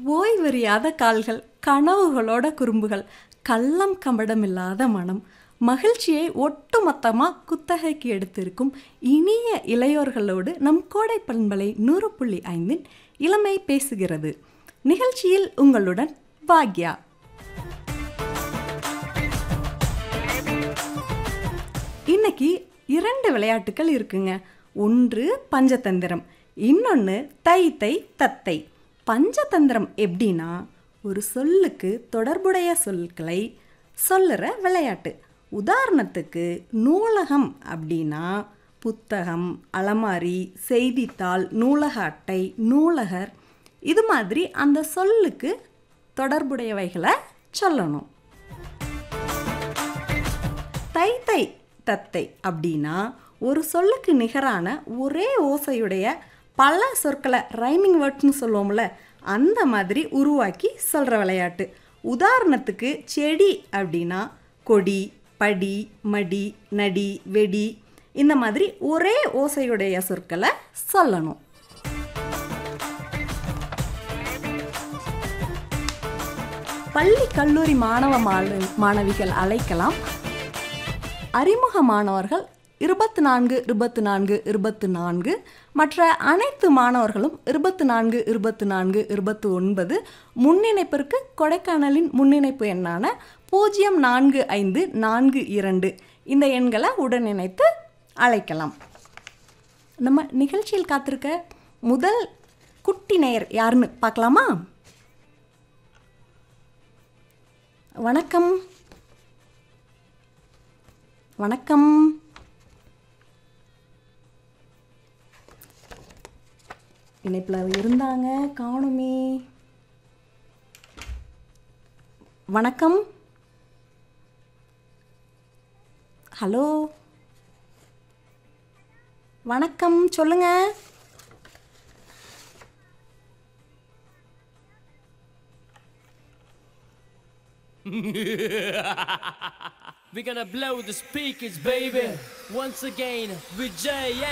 ஓய்வறியாத கால்கள் கனவுகளோட குறும்புகள் கள்ளம் கம்படமில்லாத மனம் மகிழ்ச்சியை ஒட்டுமொத்தமாக குத்தகைக்கு எடுத்திருக்கும் இனிய இளையோர்களோடு நம் கோடை பண்பலை நூறு புள்ளி ஐந்தின் இளமை பேசுகிறது நிகழ்ச்சியில் உங்களுடன் பாக்யா இன்னைக்கு இரண்டு விளையாட்டுகள் இருக்குங்க ஒன்று பஞ்சதந்திரம் இன்னொன்று தை தை தத்தை பஞ்சதந்திரம் எப்படின்னா ஒரு சொல்லுக்கு தொடர்புடைய சொற்களை சொல்லுற விளையாட்டு உதாரணத்துக்கு நூலகம் அப்படின்னா புத்தகம் அலமாரி செய்தித்தாள் நூலக அட்டை நூலகர் இது மாதிரி அந்த சொல்லுக்கு தொடர்புடையவைகளை சொல்லணும் தை தை தத்தை அப்படின்னா ஒரு சொல்லுக்கு நிகரான ஒரே ஓசையுடைய பல சொற்களை ரைமிங் வேர்ட்ஸ்னு சொல்லுவோம்ல அந்த மாதிரி உருவாக்கி சொல்கிற விளையாட்டு உதாரணத்துக்கு செடி அப்படின்னா கொடி படி மடி நடி வெடி இந்த மாதிரி ஒரே ஓசையுடைய சொற்களை சொல்லணும் பள்ளி கல்லூரி மாணவ மாண- மாணவிகள் அழைக்கலாம் அறிமுக மாணவர்கள் இருபத்து நான்கு இருபத்து நான்கு இருபத்து நான்கு மற்ற அனைத்து மாணவர்களும் இருபத்து நான்கு இருபத்து நான்கு இருபத்து ஒன்பது முன்னிணைப்பிற்கு கொடைக்கானலின் முன்னிணைப்பு எண்ணான பூஜ்ஜியம் நான்கு ஐந்து நான்கு இரண்டு இந்த எண்களை உடன் இணைத்து அழைக்கலாம் நம்ம நிகழ்ச்சியில் காத்திருக்க முதல் குட்டி நேயர் யாருன்னு பார்க்கலாமா வணக்கம் வணக்கம் இணைப்பில் இருந்தாங்க காணுமே வணக்கம் ஹலோ வணக்கம் சொல்லுங்க We're gonna blow the speakers, baby. Once again, with Jay.